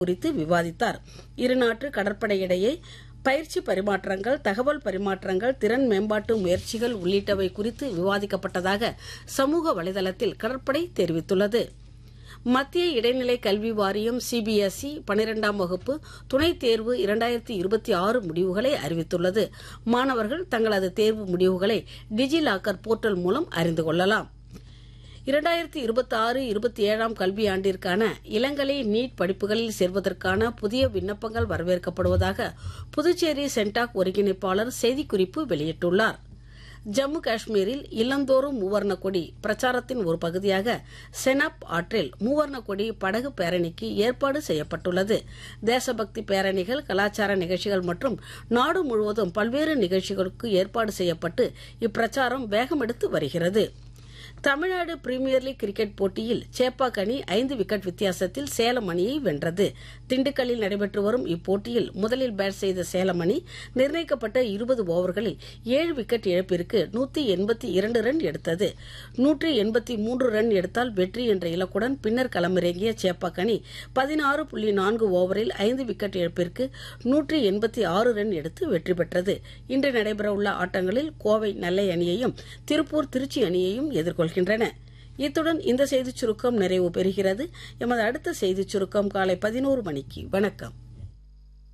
குறித்து விவாதித்தார் இருநாட்டு கடற்படையிடையே பயிற்சி பரிமாற்றங்கள் தகவல் பரிமாற்றங்கள் திறன் மேம்பாட்டு முயற்சிகள் உள்ளிட்டவை குறித்து விவாதிக்கப்பட்டதாக சமூக வலைதளத்தில் கடற்படை தெரிவித்துள்ளது மத்திய இடைநிலை கல்வி வாரியம் சிபிஎஸ்இ பனிரெண்டாம் வகுப்பு துணைத் தேர்வு இரண்டாயிரத்தி இருபத்தி ஆறு முடிவுகளை அறிவித்துள்ளது மாணவர்கள் தங்களது தேர்வு முடிவுகளை டிஜி லாக்கர் போர்ட்டல் மூலம் அறிந்து கொள்ளலாம் இரண்டாயிரத்தி இருபத்தி ஆறு இருபத்தி ஏழாம் கல்வியாண்டிற்கான இளங்கலை நீட் படிப்புகளில் சேர்வதற்கான புதிய விண்ணப்பங்கள் வரவேற்கப்படுவதாக புதுச்சேரி சென்டாக் ஒருங்கிணைப்பாளர் செய்திக்குறிப்பு வெளியிட்டுள்ளார் ஜம்மு காஷ்மீரில் இல்லந்தோறும் மூவர்ண கொடி பிரச்சாரத்தின் ஒரு பகுதியாக செனாப் ஆற்றில் மூவர்ண கொடி படகு பேரணிக்கு ஏற்பாடு செய்யப்பட்டுள்ளது தேசபக்தி பேரணிகள் கலாச்சார நிகழ்ச்சிகள் மற்றும் நாடு முழுவதும் பல்வேறு நிகழ்ச்சிகளுக்கு ஏற்பாடு செய்யப்பட்டு இப்பிரச்சாரம் வேகமெடுத்து வருகிறது தமிழ்நாடு பிரீமியர் லீக் கிரிக்கெட் போட்டியில் சேப்பாக் அணி ஐந்து விக்கெட் வித்தியாசத்தில் சேலம் அணியை வென்றது திண்டுக்கல்லில் நடைபெற்று வரும் இப்போட்டியில் முதலில் பேட் செய்த சேலம் அணி நிர்ணயிக்கப்பட்ட இருபது ஓவர்களில் ஏழு விக்கெட் இழப்பிற்கு நூத்தி எண்பத்தி இரண்டு ரன் எடுத்தது நூற்றி எண்பத்தி மூன்று ரன் எடுத்தால் வெற்றி என்ற இலக்குடன் பின்னர் களமிறங்கிய சேப்பாக் அணி பதினாறு புள்ளி நான்கு ஓவரில் ஐந்து விக்கெட் இழப்பிற்கு நூற்றி எண்பத்தி ஆறு ரன் எடுத்து வெற்றி பெற்றது இன்று நடைபெறவுள்ள ஆட்டங்களில் கோவை நெல்லை அணியையும் திருப்பூர் திருச்சி அணியையும் எதிர்கொள்கின்றன இத்துடன் இந்த செய்திச் சுருக்கம் நிறைவு பெறுகிறது எமது அடுத்த செய்திச் சுருக்கம் காலை பதினோரு மணிக்கு வணக்கம்